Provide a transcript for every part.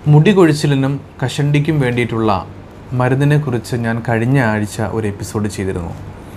മുടി കൊഴിച്ചിലിനും കഷണ്ടിക്കും വേണ്ടിയിട്ടുള്ള മരുന്നിനെ കുറിച്ച് ഞാൻ കഴിഞ്ഞ ആഴ്ച ഒരു എപ്പിസോഡ് ചെയ്തിരുന്നു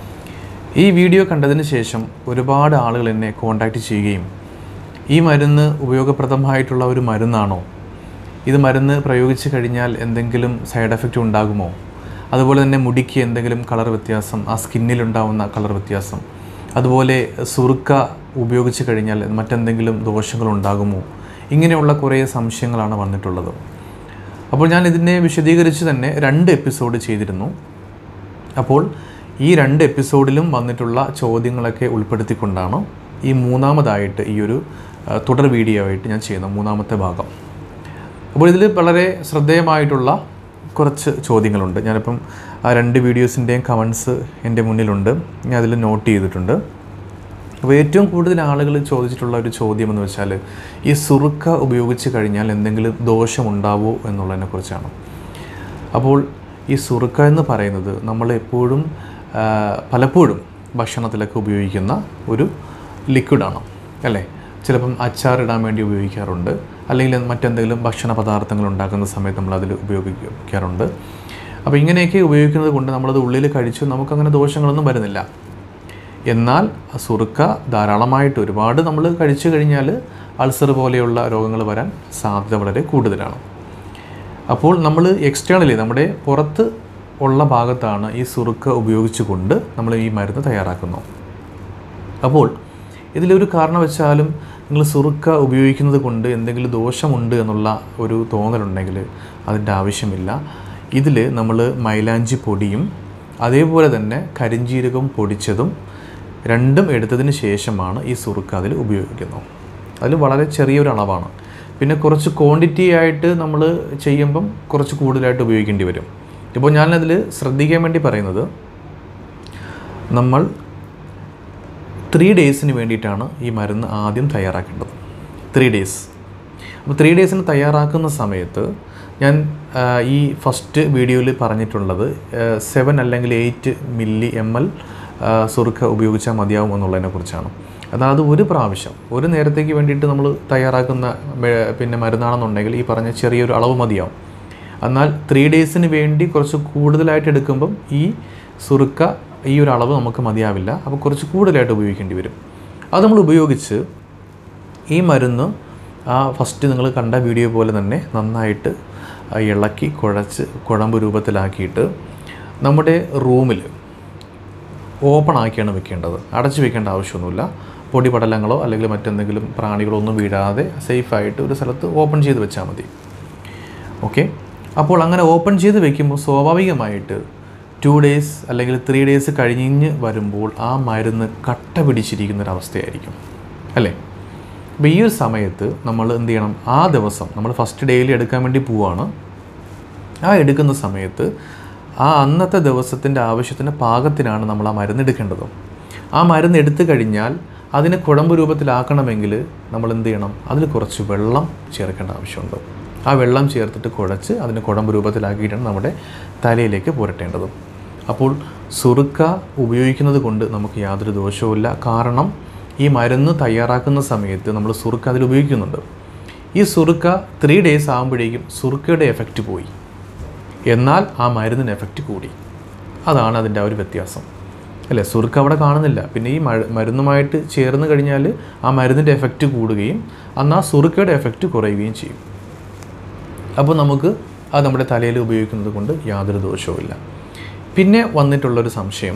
ഈ വീഡിയോ കണ്ടതിന് ശേഷം ഒരുപാട് ആളുകൾ എന്നെ കോൺടാക്റ്റ് ചെയ്യുകയും ഈ മരുന്ന് ഉപയോഗപ്രദമായിട്ടുള്ള ഒരു മരുന്നാണോ ഇത് മരുന്ന് പ്രയോഗിച്ച് കഴിഞ്ഞാൽ എന്തെങ്കിലും സൈഡ് എഫക്റ്റ് ഉണ്ടാകുമോ അതുപോലെ തന്നെ മുടിക്ക് എന്തെങ്കിലും കളർ വ്യത്യാസം ആ സ്കിന്നിലുണ്ടാവുന്ന കളർ വ്യത്യാസം അതുപോലെ സുറുക്ക ഉപയോഗിച്ച് കഴിഞ്ഞാൽ മറ്റെന്തെങ്കിലും ദോഷങ്ങൾ ഉണ്ടാകുമോ ഇങ്ങനെയുള്ള കുറേ സംശയങ്ങളാണ് വന്നിട്ടുള്ളത് അപ്പോൾ ഞാൻ ഇതിനെ വിശദീകരിച്ച് തന്നെ രണ്ട് എപ്പിസോഡ് ചെയ്തിരുന്നു അപ്പോൾ ഈ രണ്ട് എപ്പിസോഡിലും വന്നിട്ടുള്ള ചോദ്യങ്ങളൊക്കെ ഉൾപ്പെടുത്തിക്കൊണ്ടാണ് ഈ മൂന്നാമതായിട്ട് ഈ ഒരു ആ, തുടർ വീഡിയോ ആയിട്ട് ഞാൻ ചെയ്യുന്നത് മൂന്നാമത്തെ ഭാഗം അപ്പോൾ ഇതിൽ വളരെ ശ്രദ്ധേയമായിട്ടുള്ള കുറച്ച് ചോദ്യങ്ങളുണ്ട് ഞാനിപ്പം ആ രണ്ട് വീഡിയോസിൻ്റെയും കമൻസ് എൻ്റെ മുന്നിലുണ്ട് ഞാൻ അതിൽ നോട്ട് ചെയ്തിട്ടുണ്ട് അപ്പോൾ ഏറ്റവും കൂടുതൽ ആളുകൾ ചോദിച്ചിട്ടുള്ള ഒരു ചോദ്യം എന്ന് വെച്ചാൽ ഈ സുറുക്ക ഉപയോഗിച്ച് കഴിഞ്ഞാൽ എന്തെങ്കിലും ദോഷമുണ്ടാവോ എന്നുള്ളതിനെ കുറിച്ചാണ് അപ്പോൾ ഈ സുറുക്ക എന്ന് പറയുന്നത് നമ്മൾ എപ്പോഴും ആ, പലപ്പോഴും ഭക്ഷണത്തിലൊക്കെ ഉപയോഗിക്കുന്ന ഒരു ലിക്വിഡാണ് അല്ലേ ചിലപ്പം അച്ചാറിടാൻ വേണ്ടി ഉപയോഗിക്കാറുണ്ട് അല്ലെങ്കിൽ മറ്റെന്തെങ്കിലും ഭക്ഷണ പദാർത്ഥങ്ങൾ ഉണ്ടാക്കുന്ന സമയത്ത് നമ്മളതിൽ ഉപയോഗിക്കാറുണ്ട് അപ്പോൾ ഇങ്ങനെയൊക്കെ ഉപയോഗിക്കുന്നത് കൊണ്ട് നമ്മളത് ഉള്ളിൽ കഴിച്ചു നമുക്കങ്ങനെ ദോഷങ്ങളൊന്നും വരുന്നില്ല എന്നാൽ ആ സുറുക്ക ധാരാളമായിട്ട് ഒരുപാട് നമ്മൾ കഴിച്ചു കഴിഞ്ഞാൽ അൾസർ പോലെയുള്ള രോഗങ്ങൾ വരാൻ സാധ്യത വളരെ കൂടുതലാണ് അപ്പോൾ നമ്മൾ എക്സ്റ്റേണലി നമ്മുടെ പുറത്ത് ഉള്ള ഭാഗത്താണ് ഈ സുറുക്ക ഉപയോഗിച്ചുകൊണ്ട് നമ്മൾ ഈ മരുന്ന് തയ്യാറാക്കുന്നത് അപ്പോൾ ഇതിലൊരു കാരണവശാലും നിങ്ങൾ സുറുക്ക ഉപയോഗിക്കുന്നത് കൊണ്ട് എന്തെങ്കിലും ദോഷമുണ്ട് എന്നുള്ള ഒരു തോന്നലുണ്ടെങ്കിൽ അതിൻ്റെ ആവശ്യമില്ല ഇതിൽ നമ്മൾ മൈലാഞ്ചി പൊടിയും അതേപോലെ തന്നെ കരിഞ്ജീരകം പൊടിച്ചതും രണ്ടും എടുത്തതിന് ശേഷമാണ് ഈ സുറുക്ക അതിൽ ഉപയോഗിക്കുന്നത് അതിൽ വളരെ ചെറിയൊരു അളവാണ് പിന്നെ കുറച്ച് ക്വാണ്ടിറ്റി ആയിട്ട് നമ്മൾ ചെയ്യുമ്പം കുറച്ച് കൂടുതലായിട്ട് ഉപയോഗിക്കേണ്ടി വരും ഇപ്പോൾ ഞാനതിൽ ശ്രദ്ധിക്കാൻ വേണ്ടി പറയുന്നത് നമ്മൾ ത്രീ ഡേയ്സിന് വേണ്ടിയിട്ടാണ് ഈ മരുന്ന് ആദ്യം തയ്യാറാക്കേണ്ടത് ത്രീ ഡേയ്സ് അപ്പോൾ ത്രീ ഡേയ്സിന് തയ്യാറാക്കുന്ന സമയത്ത് ഞാൻ ആ, ഈ ഫസ്റ്റ് വീഡിയോയിൽ പറഞ്ഞിട്ടുള്ളത് സെവൻ അല്ലെങ്കിൽ എയ്റ്റ് മില്ലി എം എൽ സുറുക്ക ഉപയോഗിച്ചാൽ മതിയാവും എന്നുള്ളതിനെ കുറിച്ചാണ് അതായത് ഒരു പ്രാവശ്യം ഒരു നേരത്തേക്ക് വേണ്ടിയിട്ട് നമ്മൾ തയ്യാറാക്കുന്ന മെ- പിന്നെ മരുന്നാണെന്നുണ്ടെങ്കിൽ ഈ പറഞ്ഞ ചെറിയൊരു അളവ് മതിയാവും എന്നാൽ ത്രീ ഡേയ്സിന് വേണ്ടി കുറച്ച് കൂടുതലായിട്ട് എടുക്കുമ്പം ഈ സുറുക്ക ഈ ഒരു അളവ് നമുക്ക് മതിയാവില്ല അപ്പോൾ കുറച്ച് കൂടുതലായിട്ട് ഉപയോഗിക്കേണ്ടി വരും അത് നമ്മൾ ഉപയോഗിച്ച് ഈ മരുന്ന് ആ ഫസ്റ്റ് നിങ്ങൾ കണ്ട വീഡിയോ പോലെ തന്നെ നന്നായിട്ട് ആ ഇളക്കി കുഴച്ച് കുഴമ്പ് രൂപത്തിലാക്കിയിട്ട് നമ്മുടെ റൂമിൽ ഓപ്പൺ ആക്കിയാണ് വെക്കേണ്ടത് അടച്ചു വെക്കേണ്ട ആവശ്യമൊന്നുമില്ല പൊടി പടലങ്ങളോ അല്ലെങ്കിൽ മറ്റെന്തെങ്കിലും പ്രാണികളോ ഒന്നും വീഴാതെ സേഫായിട്ട് ഒരു സ്ഥലത്ത് ഓപ്പൺ ചെയ്ത് വെച്ചാൽ മതി ഓക്കെ അപ്പോൾ അങ്ങനെ ഓപ്പൺ ചെയ്ത് വെക്കുമ്പോൾ സ്വാഭാവികമായിട്ട് ടു ഡേയ്സ് അല്ലെങ്കിൽ ത്രീ ഡേയ്സ് കഴിഞ്ഞ് വരുമ്പോൾ ആ മരുന്ന് കട്ട പിടിച്ചിരിക്കുന്ന ഒരു അവസ്ഥയായിരിക്കും അല്ലേ അപ്പോൾ ഈ ഒരു സമയത്ത് നമ്മൾ എന്ത് ചെയ്യണം ആ ദിവസം നമ്മൾ ഫസ്റ്റ് ഡേയിൽ എടുക്കാൻ വേണ്ടി പോവാണ് ആ എടുക്കുന്ന സമയത്ത് ആ അന്നത്തെ ദിവസത്തിൻ്റെ ആവശ്യത്തിന് പാകത്തിനാണ് നമ്മൾ ആ മരുന്ന് എടുക്കേണ്ടത് ആ മരുന്ന് എടുത്തു കഴിഞ്ഞാൽ അതിനെ കുഴമ്പ് രൂപത്തിലാക്കണമെങ്കിൽ നമ്മൾ എന്ത് ചെയ്യണം അതിൽ കുറച്ച് വെള്ളം ചേർക്കേണ്ട ആവശ്യമുണ്ട് ആ വെള്ളം ചേർത്തിട്ട് കുഴച്ച് അതിന് കുഴമ്പ് രൂപത്തിലാക്കിയിട്ടാണ് നമ്മുടെ തലയിലേക്ക് പുരട്ടേണ്ടത് അപ്പോൾ സുറുക്ക ഉപയോഗിക്കുന്നത് കൊണ്ട് നമുക്ക് യാതൊരു ദോഷവുമില്ല കാരണം ഈ മരുന്ന് തയ്യാറാക്കുന്ന സമയത്ത് നമ്മൾ സുറുക്ക അതിൽ ഉപയോഗിക്കുന്നുണ്ട് ഈ സുറുക്ക ത്രീ ഡേയ്സ് ആകുമ്പോഴേക്കും സുറുക്കയുടെ എഫക്റ്റ് പോയി എന്നാൽ ആ മരുന്നിന് എഫക്റ്റ് കൂടി അതാണ് അതിൻ്റെ ആ ഒരു വ്യത്യാസം അല്ലേ സുറുക്ക അവിടെ കാണുന്നില്ല പിന്നെ ഈ മഴ മരുന്നുമായിട്ട് ചേർന്ന് കഴിഞ്ഞാൽ ആ മരുന്നിൻ്റെ എഫക്റ്റ് കൂടുകയും എന്നാൽ സുറുക്കയുടെ എഫക്റ്റ് കുറയുകയും ചെയ്യും അപ്പോൾ നമുക്ക് അത് നമ്മുടെ തലയിൽ ഉപയോഗിക്കുന്നത് കൊണ്ട് യാതൊരു ദോഷവുമില്ല പിന്നെ വന്നിട്ടുള്ളൊരു സംശയം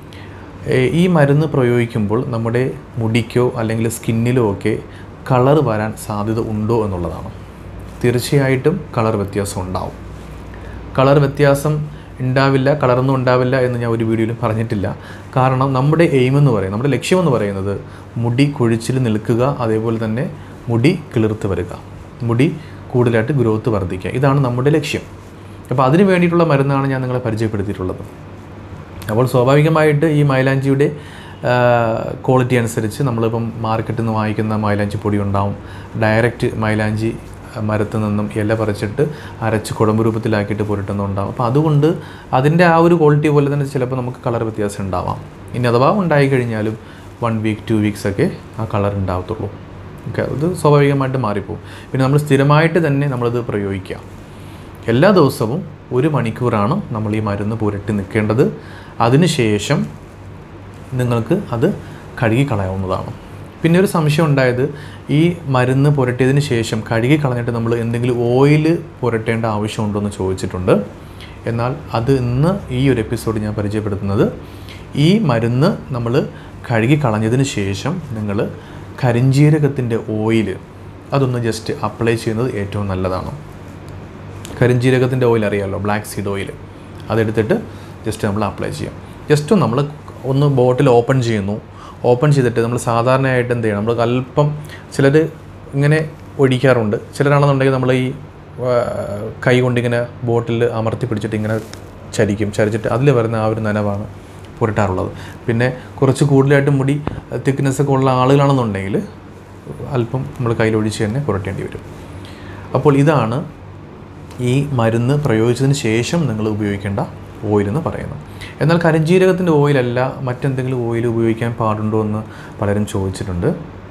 ഏഹ് ഈ മരുന്ന് പ്രയോഗിക്കുമ്പോൾ നമ്മുടെ മുടിക്കോ അല്ലെങ്കിൽ സ്കിന്നിലോ ഒക്കെ കളർ വരാൻ സാധ്യത ഉണ്ടോ എന്നുള്ളതാണ് തീർച്ചയായിട്ടും കളർ വ്യത്യാസം ഉണ്ടാവും കളർ വ്യത്യാസം ഉണ്ടാവില്ല കളറൊന്നും ഉണ്ടാവില്ല എന്ന് ഞാൻ ഒരു വീഡിയോയിലും പറഞ്ഞിട്ടില്ല കാരണം നമ്മുടെ എയിം എന്ന് പറയുന്നത് നമ്മുടെ ലക്ഷ്യമെന്ന് പറയുന്നത് മുടി കൊഴിച്ചിൽ നിൽക്കുക അതേപോലെ തന്നെ മുടി കിളിർത്ത് വരിക മുടി കൂടുതലായിട്ട് ഗ്രോത്ത് വർദ്ധിക്കുക ഇതാണ് നമ്മുടെ ലക്ഷ്യം അപ്പോൾ അതിന് വേണ്ടിയിട്ടുള്ള മരുന്നാണ് ഞാൻ നിങ്ങളെ പരിചയപ്പെടുത്തിയിട്ടുള്ളത് അപ്പോൾ സ്വാഭാവികമായിട്ട് ഈ മൈലാഞ്ചിയുടെ ക്വാളിറ്റി അനുസരിച്ച് നമ്മളിപ്പം മാർക്കറ്റിൽ നിന്ന് വാങ്ങിക്കുന്ന മൈലാഞ്ചി പൊടി ഉണ്ടാവും ഡയറക്റ്റ് മൈലാഞ്ചി മരത്തിൽ നിന്നും ഇല പറിച്ചിട്ട് അരച്ച് കുഴമ്പ് രൂപത്തിലാക്കിയിട്ട് പുരട്ടുന്നുണ്ടാവും അപ്പോൾ അതുകൊണ്ട് അതിൻ്റെ ആ ഒരു ക്വാളിറ്റി പോലെ തന്നെ ചിലപ്പോൾ നമുക്ക് കളർ വ്യത്യാസം ഉണ്ടാവാം ഇനി അഥവാ ഉണ്ടായി കഴിഞ്ഞാലും വൺ വീക്ക് ടു വീക്സ് ഒക്കെ ആ കളർ ഉണ്ടാവത്തുള്ളൂ ഓക്കെ അത് സ്വാഭാവികമായിട്ട് മാറിപ്പോവും പിന്നെ നമ്മൾ സ്ഥിരമായിട്ട് തന്നെ നമ്മളത് പ്രയോഗിക്കുക എല്ലാ ദിവസവും ഒരു മണിക്കൂറാണ് നമ്മൾ ഈ മരുന്ന് പുരട്ടി നിൽക്കേണ്ടത് അതിനുശേഷം നിങ്ങൾക്ക് അത് കഴുകി കളയാവുന്നതാണ് പിന്നെ ഒരു സംശയം ഉണ്ടായത് ഈ മരുന്ന് പുരട്ടിയതിന് ശേഷം കഴുകി കളഞ്ഞിട്ട് നമ്മൾ എന്തെങ്കിലും ഓയിൽ പുരട്ടേണ്ട ആവശ്യമുണ്ടോ എന്ന് ചോദിച്ചിട്ടുണ്ട് എന്നാൽ അത് ഇന്ന് ഈ ഒരു എപ്പിസോഡ് ഞാൻ പരിചയപ്പെടുത്തുന്നത് ഈ മരുന്ന് നമ്മൾ കഴുകി കളഞ്ഞതിന് ശേഷം നിങ്ങൾ കരിഞ്ജീരകത്തിൻ്റെ ഓയിൽ അതൊന്ന് ജസ്റ്റ് അപ്ലൈ ചെയ്യുന്നത് ഏറ്റവും നല്ലതാണ് കരിഞ്ജീരകത്തിൻ്റെ ഓയിൽ അറിയാമല്ലോ ബ്ലാക്ക് സീഡ് ഓയിൽ അതെടുത്തിട്ട് ജസ്റ്റ് നമ്മൾ അപ്ലൈ ചെയ്യാം ജസ്റ്റ് നമ്മൾ ഒന്ന് ബോട്ടിൽ ഓപ്പൺ ചെയ്യുന്നു ഓപ്പൺ ചെയ്തിട്ട് നമ്മൾ സാധാരണയായിട്ട് എന്ത് ചെയ്യണം നമ്മൾ അല്പം ചിലർ ഇങ്ങനെ ഒഴിക്കാറുണ്ട് ചിലരാണെന്നുണ്ടെങ്കിൽ നമ്മൾ ഈ ആ, കൈ കൊണ്ടിങ്ങനെ ബോട്ടിൽ അമർത്തി പിടിച്ചിട്ട് ഇങ്ങനെ ചരിക്കും ചരിച്ചിട്ട് അതിൽ വരുന്ന ആ ഒരു നനവാണ് പുരട്ടാറുള്ളത് പിന്നെ കുറച്ച് കൂടുതലായിട്ട് മുടി തിക്നെസ് ഒക്കെ ഉള്ള ആളുകളാണെന്നുണ്ടെങ്കിൽ അല്പം നമ്മൾ കയ്യിലൊഴിച്ച് തന്നെ പുരട്ടേണ്ടി വരും അപ്പോൾ ഇതാണ് ഈ മരുന്ന് പ്രയോഗിച്ചതിന് ശേഷം നിങ്ങൾ ഉപയോഗിക്കേണ്ട ഓയിൽ എന്ന് പറയുന്നത് എന്നാൽ കരിഞ്ജീരകത്തിൻ്റെ ഓയിലല്ല മറ്റെന്തെങ്കിലും ഓയിൽ ഉപയോഗിക്കാൻ പാടുണ്ടോ എന്ന് പലരും ചോദിച്ചിട്ടുണ്ട്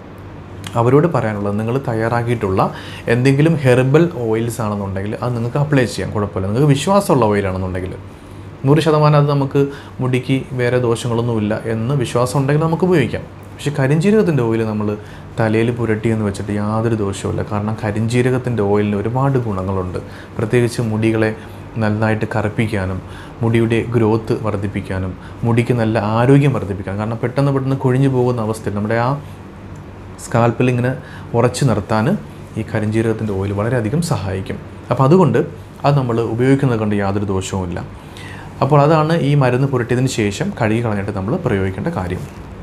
അവരോട് പറയാനുള്ളത് നിങ്ങൾ തയ്യാറാക്കിയിട്ടുള്ള എന്തെങ്കിലും ഹെർബൽ ഓയിൽസ് ആണെന്നുണ്ടെങ്കിൽ അത് നിങ്ങൾക്ക് അപ്ലൈ ചെയ്യാം കുഴപ്പമില്ല നിങ്ങൾക്ക് വിശ്വാസമുള്ള ഓയിലാണെന്നുണ്ടെങ്കിൽ നൂറ് ശതമാനം അത് നമുക്ക് മുടിക്ക് വേറെ ദോഷങ്ങളൊന്നുമില്ല എന്ന് വിശ്വാസം ഉണ്ടെങ്കിൽ നമുക്ക് ഉപയോഗിക്കാം പക്ഷേ കരിഞ്ജീരകത്തിൻ്റെ ഓയിൽ നമ്മൾ തലയിൽ പുരട്ടി എന്ന് വെച്ചിട്ട് യാതൊരു ദോഷവുമില്ല കാരണം കരിഞ്ജീരകത്തിൻ്റെ ഓയിലിന് ഒരുപാട് ഗുണങ്ങളുണ്ട് പ്രത്യേകിച്ച് മുടികളെ നന്നായിട്ട് കറുപ്പിക്കാനും മുടിയുടെ ഗ്രോത്ത് വർദ്ധിപ്പിക്കാനും മുടിക്ക് നല്ല ആരോഗ്യം വർദ്ധിപ്പിക്കാനും കാരണം പെട്ടെന്ന് പെട്ടെന്ന് കൊഴിഞ്ഞു പോകുന്ന അവസ്ഥയിൽ നമ്മുടെ ആ സ്കാൽപ്പിൽ ഇങ്ങനെ ഉറച്ചു നിർത്താൻ ഈ കരിഞ്ജീരകത്തിൻ്റെ ഓയിൽ വളരെയധികം സഹായിക്കും അപ്പോൾ അതുകൊണ്ട് അത് നമ്മൾ ഉപയോഗിക്കുന്നത് കൊണ്ട് യാതൊരു ദോഷവുമില്ല അപ്പോൾ അതാണ് ഈ മരുന്ന് പുരട്ടിയതിന് ശേഷം കഴുകി കളഞ്ഞിട്ട് നമ്മൾ പ്രയോഗിക്കേണ്ട കാര്യം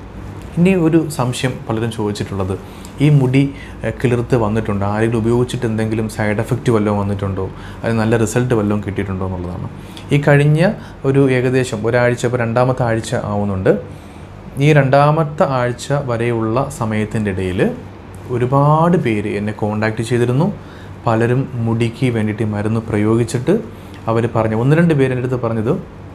ഇനി ഒരു സംശയം പലരും ചോദിച്ചിട്ടുള്ളത് ഈ മുടി എഹ്, കിളിർത്ത് വന്നിട്ടുണ്ടോ ആരെങ്കിലും ഉപയോഗിച്ചിട്ട് എന്തെങ്കിലും സൈഡ് എഫക്റ്റ് വല്ലതും വന്നിട്ടുണ്ടോ അതിന് നല്ല റിസൾട്ട് വല്ലതും കിട്ടിയിട്ടുണ്ടോ എന്നുള്ളതാണ് ഈ കഴിഞ്ഞ ഒരു ഏകദേശം ഒരാഴ്ച ഇപ്പോൾ രണ്ടാമത്തെ ആഴ്ച ആവുന്നുണ്ട് ഈ രണ്ടാമത്തെ ആഴ്ച വരെയുള്ള സമയത്തിൻ്റെ ഇടയിൽ ഒരുപാട് പേര് എന്നെ കോണ്ടാക്ട് ചെയ്തിരുന്നു പലരും മുടിക്ക് വേണ്ടിയിട്ട് ഈ മരുന്ന് പ്രയോഗിച്ചിട്ട് അവർ പറഞ്ഞു ഒന്ന് രണ്ട് പേര് എൻ്റെ അടുത്ത് പറഞ്ഞത്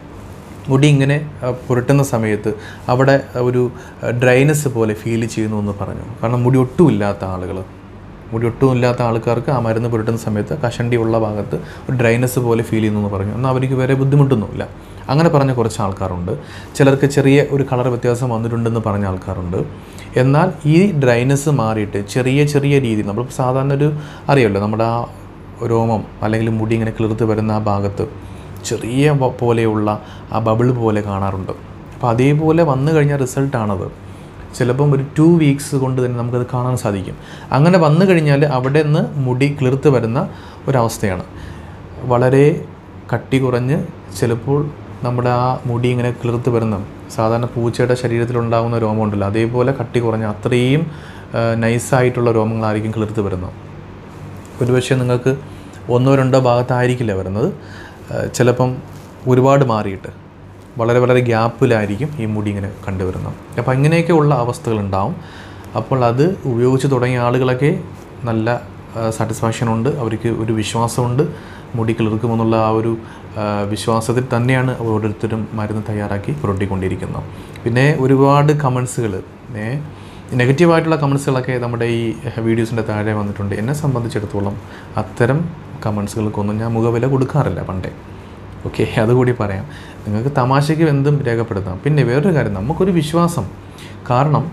മുടി ഇങ്ങനെ ആ, പുരട്ടുന്ന സമയത്ത് അവിടെ ഒരു ഡ്രൈനസ് പോലെ ഫീൽ ചെയ്യുന്നു എന്ന് പറഞ്ഞു കാരണം മുടി ഒട്ടും ഇല്ലാത്ത ആളുകൾ മുടി ഒട്ടും ഇല്ലാത്ത ആൾക്കാർക്ക് ആ മരുന്ന് പുരട്ടുന്ന സമയത്ത് കഷണ്ടി ഉള്ള ഭാഗത്ത് ഒരു ഡ്രൈനസ് പോലെ ഫീൽ ചെയ്യുന്നു എന്ന് പറഞ്ഞു എന്നാൽ അവർക്ക് വേറെ ബുദ്ധിമുട്ടൊന്നുമില്ല അങ്ങനെ പറഞ്ഞ കുറച്ച് ആൾക്കാരുണ്ട് ചിലർക്ക് ചെറിയ ഒരു കളർ വ്യത്യാസം വന്നിട്ടുണ്ടെന്ന് പറഞ്ഞ ആൾക്കാരുണ്ട് എന്നാൽ ഈ ഡ്രൈനസ് മാറിയിട്ട് ചെറിയ ചെറിയ രീതി നമ്മൾ സാധാരണ ഒരു അറിയാമല്ലോ നമ്മുടെ ആ രോമം അല്ലെങ്കിൽ മുടി ഇങ്ങനെ കിളിർത്ത് വരുന്ന ആ ഭാഗത്ത് ചെറിയ വ- പോലെയുള്ള ആ ബബിൾ പോലെ കാണാറുണ്ട് അപ്പോൾ അതേപോലെ വന്നു കഴിഞ്ഞ റിസൾട്ടാണത് ചിലപ്പം ഒരു ടു വീക്സ് കൊണ്ട് തന്നെ നമുക്കത് കാണാൻ സാധിക്കും അങ്ങനെ വന്നു കഴിഞ്ഞാൽ അവിടെ നിന്ന് മുടി കിളിർത്ത് വരുന്ന ഒരവസ്ഥയാണ് വളരെ കട്ടി കുറഞ്ഞ് ചിലപ്പോൾ നമ്മുടെ ആ മുടി ഇങ്ങനെ കിളിർത്ത് വരുന്ന സാധാരണ പൂച്ചയുടെ ശരീരത്തിലുണ്ടാകുന്ന രോമം ഉണ്ടല്ലോ അതേപോലെ കട്ടി കുറഞ്ഞ അത്രയും നൈസായിട്ടുള്ള രോമങ്ങളായിരിക്കും കിളിർത്ത് വരുന്നത് ഒരുപക്ഷെ നിങ്ങൾക്ക് ഒന്നോ രണ്ടോ ഭാഗത്തായിരിക്കില്ല വരുന്നത് ഏഹ് ചിലപ്പം ഒരുപാട് മാറിയിട്ട് വളരെ വളരെ ഗ്യാപ്പിലായിരിക്കും ഈ മുടി ഇങ്ങനെ കണ്ടുവരുന്നത് അപ്പോൾ ഇങ്ങനെയൊക്കെ ഉള്ള അവസ്ഥകളുണ്ടാവും അപ്പോൾ അത് ഉപയോഗിച്ച് തുടങ്ങിയ ആളുകളൊക്കെ നല്ല സാറ്റിസ്ഫാക്ഷൻ ഉണ്ട് അവർക്ക് ഒരു വിശ്വാസമുണ്ട് മുടി കിളിർക്കുമെന്നുള്ള ആ ഒരു ആ, വിശ്വാസത്തിൽ തന്നെയാണ് ഓരോരുത്തരും മരുന്ന് തയ്യാറാക്കി പുരട്ടിക്കൊണ്ടിരിക്കുന്നത് പിന്നെ ഒരുപാട് കമൻസുകൾ നെഗറ്റീവായിട്ടുള്ള കമൻസുകളൊക്കെ നമ്മുടെ ഈ വീഡിയോസിൻ്റെ താഴെ വന്നിട്ടുണ്ട് എന്നെ സംബന്ധിച്ചിടത്തോളം അത്തരം കമൻസുകൾക്കൊന്നും ഞാൻ മുഖവില കൊടുക്കാറില്ല പണ്ടേ ഓക്കെ അതുകൂടി പറയാം നിങ്ങൾക്ക് തമാശയ്ക്ക് എന്തും രേഖപ്പെടുത്താം പിന്നെ വേറൊരു കാര്യം നമുക്കൊരു വിശ്വാസം കാരണം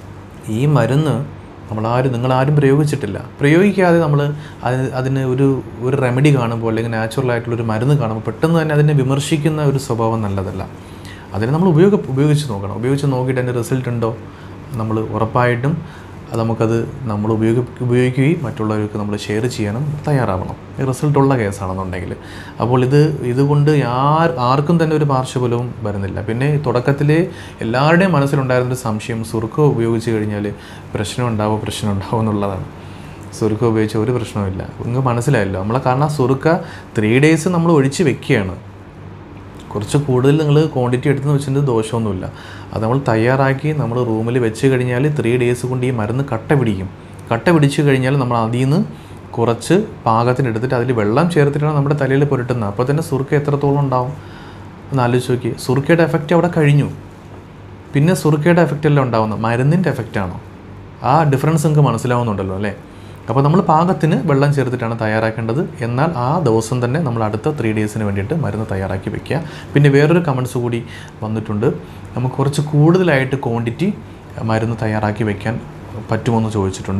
ഈ മരുന്ന് നമ്മളാരും നിങ്ങളാരും പ്രയോഗിച്ചിട്ടില്ല പ്രയോഗിക്കാതെ നമ്മൾ അതിന് അതിന് ഒരു ഒരു റെമഡി കാണുമ്പോൾ അല്ലെങ്കിൽ നാച്ചുറൽ ആയിട്ടുള്ള ഒരു മരുന്ന് കാണുമ്പോൾ പെട്ടെന്ന് തന്നെ അതിനെ വിമർശിക്കുന്ന ഒരു സ്വഭാവം നല്ലതല്ല അതിനെ നമ്മൾ ഉപയോഗ ഉപയോഗിച്ച് നോക്കണം ഉപയോഗിച്ച് നോക്കിയിട്ട് അതിൻ്റെ റിസൾട്ട് ഉണ്ടോ നമ്മൾ ഉറപ്പായിട്ടും അത് നമുക്കത് നമ്മൾ ഉപയോഗ ഉപയോഗിക്കുകയും മറ്റുള്ളവർക്ക് നമ്മൾ ഷെയർ ചെയ്യാനും തയ്യാറാവണം റിസൾട്ട് ഉള്ള കേസാണെന്നുണ്ടെങ്കിൽ അപ്പോൾ ഇത് ഇതുകൊണ്ട് ആർ ആർക്കും തന്നെ ഒരു പാർശ്വഫലവും വരുന്നില്ല പിന്നെ തുടക്കത്തിൽ എല്ലാവരുടെയും മനസ്സിലുണ്ടായിരുന്നൊരു സംശയം സുറുക്ക ഉപയോഗിച്ച് കഴിഞ്ഞാൽ പ്രശ്നം ഉണ്ടാവും പ്രശ്നം ഉണ്ടാവും എന്നുള്ളതാണ് സുറുക്ക ഉപയോഗിച്ച ഒരു പ്രശ്നവുമില്ല നിങ്ങൾക്ക് മനസ്സിലായല്ലോ നമ്മളെ കാരണം സുറുക്ക ത്രീ ഡേയ്സ് നമ്മൾ ഒഴിച്ച് വെക്കുകയാണ് കുറച്ച് കൂടുതൽ നിങ്ങൾ ക്വാണ്ടിറ്റി എടുത്തെന്ന് വെച്ചിട്ട് ദോഷമൊന്നുമില്ല അത് നമ്മൾ തയ്യാറാക്കി നമ്മൾ റൂമിൽ വെച്ച് കഴിഞ്ഞാൽ ത്രീ ഡേയ്സ് കൊണ്ട് ഈ മരുന്ന് കട്ട പിടിക്കും കട്ട പിടിച്ചു കഴിഞ്ഞാൽ നമ്മൾ അതിൽ നിന്ന് കുറച്ച് പാകത്തിനെടുത്തിട്ട് അതിൽ വെള്ളം ചേർത്തിട്ടാണ് നമ്മുടെ തലയിൽ പുരട്ടുന്നത് അപ്പോൾ തന്നെ സുറുക്ക എത്രത്തോളം ഉണ്ടാവും ഒന്ന് ആലോചിച്ച് നോക്കി സുറുക്കയുടെ എഫക്റ്റ് അവിടെ കഴിഞ്ഞു പിന്നെ സുറുക്കയുടെ എഫക്റ്റ് അല്ല ഉണ്ടാവുന്നത് മരുന്നിൻ്റെ എഫക്റ്റാണോ ആ ഡിഫറൻസ് നിങ്ങൾക്ക് മനസ്സിലാവുന്നുണ്ടല്ലോ അല്ലേ അപ്പോൾ നമ്മൾ പാകത്തിന് വെള്ളം ചേർത്തിട്ടാണ് തയ്യാറാക്കേണ്ടത് എന്നാൽ ആ ദിവസം തന്നെ നമ്മൾ അടുത്ത ത്രീ ഡേയ്സിന് വേണ്ടിയിട്ട് മരുന്ന് തയ്യാറാക്കി വെക്കുക പിന്നെ വേറൊരു കമൻസ് കൂടി വന്നിട്ടുണ്ട് നമുക്ക് കുറച്ച് കൂടുതലായിട്ട് ക്വാണ്ടിറ്റി മരുന്ന് തയ്യാറാക്കി വെക്കാൻ പറ്റുമോയെന്ന് ചോദിച്ചിട്ടുണ്ട്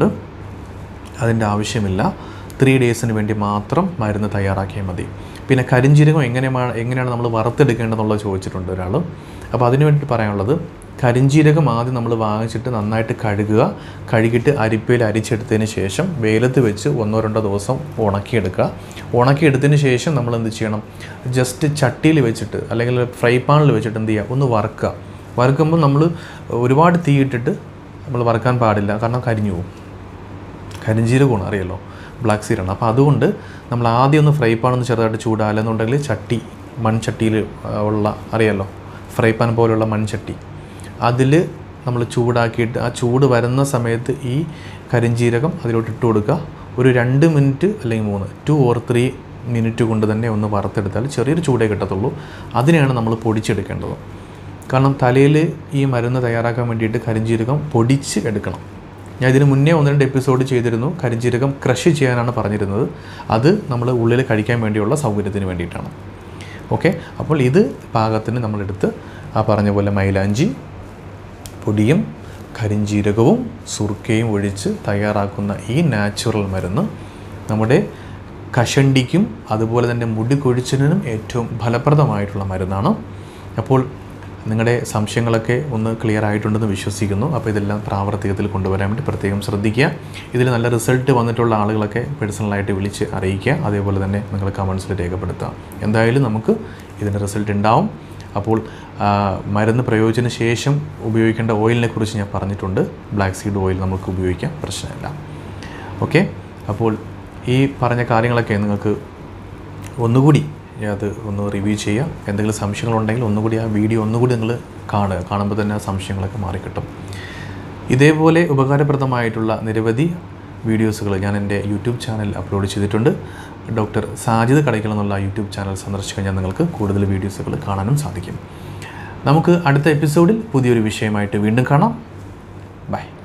അതിൻ്റെ ആവശ്യമില്ല ത്രീ ഡേയ്സിന് വേണ്ടി മാത്രം മരുന്ന് തയ്യാറാക്കിയാൽ മതി പിന്നെ കരിഞ്ജീരകം എങ്ങനെയാണ് എങ്ങനെയാണ് നമ്മൾ വറുത്തെടുക്കേണ്ടതെന്നുള്ളത് ചോദിച്ചിട്ടുണ്ട് ഒരാൾ അപ്പോൾ അതിന് വേണ്ടി പറയാനുള്ളത് കരിഞ്ജീരകം ആദ്യം നമ്മൾ വാങ്ങിച്ചിട്ട് നന്നായിട്ട് കഴുകുക കഴുകിയിട്ട് അരിപ്പയിൽ അരിച്ചെടുത്തതിന് ശേഷം വെയിലത്ത് വെച്ച് ഒന്നോ രണ്ടോ ദിവസം ഉണക്കിയെടുക്കുക ഉണക്കിയെടുത്തതിന് ശേഷം നമ്മൾ എന്ത് ചെയ്യണം ജസ്റ്റ് ചട്ടിയിൽ വെച്ചിട്ട് അല്ലെങ്കിൽ ഫ്രൈ പാനിൽ വെച്ചിട്ട് എന്ത് ചെയ്യുക ഒന്ന് വറുക്കുക വറുക്കുമ്പോൾ നമ്മൾ ഒരുപാട് തീയിട്ടിട്ട് നമ്മൾ വറുക്കാൻ പാടില്ല കാരണം കരിഞ്ഞു പോകും കരിഞ്ജീരകമാണ് അറിയാലോ ബ്ലാക്ക് സീഡാണ് അപ്പോൾ അതുകൊണ്ട് നമ്മൾ ആദ്യം ഒന്ന് ഫ്രൈ പാൻ ഒന്ന് ചെറുതായിട്ട് ചൂടാ അല്ലെന്നുണ്ടെങ്കിൽ ചട്ടി മൺചട്ടിയിൽ ആ, ഉള്ള അറിയാലോ ഫ്രൈ പാൻ പോലുള്ള മൺചട്ടി അതിൽ നമ്മൾ ചൂടാക്കിയിട്ട് ആ ചൂട് വരുന്ന സമയത്ത് ഈ കരിഞ്ജീരകം അതിലോട്ട് ഇട്ട് കൊടുക്കുക ഒരു രണ്ട് മിനിറ്റ് അല്ലെങ്കിൽ മൂന്ന് ടു ഓർ ത്രീ മിനിറ്റ് കൊണ്ട് തന്നെ ഒന്ന് വറുത്തെടുത്താൽ ചെറിയൊരു ചൂടേ കിട്ടത്തുള്ളൂ അതിനെയാണ് നമ്മൾ പൊടിച്ചെടുക്കേണ്ടത് കാരണം തലയിൽ ഈ മരുന്ന് തയ്യാറാക്കാൻ വേണ്ടിയിട്ട് കരിഞ്ജീരകം പൊടിച്ച് എടുക്കണം ഞാൻ ഇതിന് മുന്നേ ഒന്ന് രണ്ട് എപ്പിസോഡ് ചെയ്തിരുന്നു കരിഞ്ജീരകം ക്രഷ് ചെയ്യാനാണ് പറഞ്ഞിരുന്നത് അത് നമ്മൾ ഉള്ളിൽ കഴിക്കാൻ വേണ്ടിയുള്ള സൗകര്യത്തിന് വേണ്ടിയിട്ടാണ് ഓക്കെ അപ്പോൾ ഇത് പാകത്തിന് നമ്മളെടുത്ത് ആ പറഞ്ഞ പോലെ മൈലാഞ്ചി പൊടിയും കരിഞ്ജീരകവും സുർക്കയും ഒഴിച്ച് തയ്യാറാക്കുന്ന ഈ നാച്ചുറൽ മരുന്ന് നമ്മുടെ കഷണ്ടിക്കും അതുപോലെ തന്നെ മുടി കൊഴിച്ചിലിനും ഏറ്റവും ഫലപ്രദമായിട്ടുള്ള മരുന്നാണ് അപ്പോൾ നിങ്ങളുടെ സംശയങ്ങളൊക്കെ ഒന്ന് ക്ലിയർ ആയിട്ടുണ്ടെന്ന് വിശ്വസിക്കുന്നു അപ്പോൾ ഇതെല്ലാം പ്രാവർത്തികത്തിൽ കൊണ്ടുവരാൻ വേണ്ടി പ്രത്യേകം ശ്രദ്ധിക്കുക ഇതിൽ നല്ല റിസൾട്ട് വന്നിട്ടുള്ള ആളുകളൊക്കെ പേഴ്സണലായിട്ട് വിളിച്ച് അറിയിക്കുക അതേപോലെ തന്നെ നിങ്ങൾ കമൻസിൽ രേഖപ്പെടുത്തുക എന്തായാലും നമുക്ക് ഇതിൻ്റെ റിസൾട്ട് ഉണ്ടാവും അപ്പോൾ ആ, മരുന്ന് പ്രയോജന ശേഷം ഉപയോഗിക്കേണ്ട ഓയിലിനെ കുറിച്ച് ഞാൻ പറഞ്ഞിട്ടുണ്ട് ബ്ലാക്ക് സീഡ് ഓയിൽ നമുക്ക് ഉപയോഗിക്കാം പ്രശ്നമില്ല ഓക്കെ അപ്പോൾ ഈ പറഞ്ഞ കാര്യങ്ങളൊക്കെ നിങ്ങൾക്ക് ഒന്നുകൂടി അത് ഒന്ന് റിവ്യൂ ചെയ്യുക എന്തെങ്കിലും സംശയങ്ങളുണ്ടെങ്കിൽ ഒന്നുകൂടി ആ വീഡിയോ ഒന്നുകൂടി നിങ്ങൾ കാണുക കാണുമ്പോൾ തന്നെ ആ സംശയങ്ങളൊക്കെ മാറിക്കിട്ടും ഇതേപോലെ ഉപകാരപ്രദമായിട്ടുള്ള നിരവധി വീഡിയോസുകൾ ഞാൻ എൻ്റെ യൂട്യൂബ് ചാനൽ അപ്ലോഡ് ചെയ്തിട്ടുണ്ട് ഡോക്ടർ സാജിദ് കടയ്ക്കൽ എന്നുള്ള യൂട്യൂബ് ചാനൽ സന്ദർശിച്ച് കഴിഞ്ഞാൽ നിങ്ങൾക്ക് കൂടുതൽ വീഡിയോസുകൾ കാണാനും സാധിക്കും നമുക്ക് അടുത്ത എപ്പിസോഡിൽ പുതിയൊരു വിഷയമായിട്ട് വീണ്ടും കാണാം ബൈ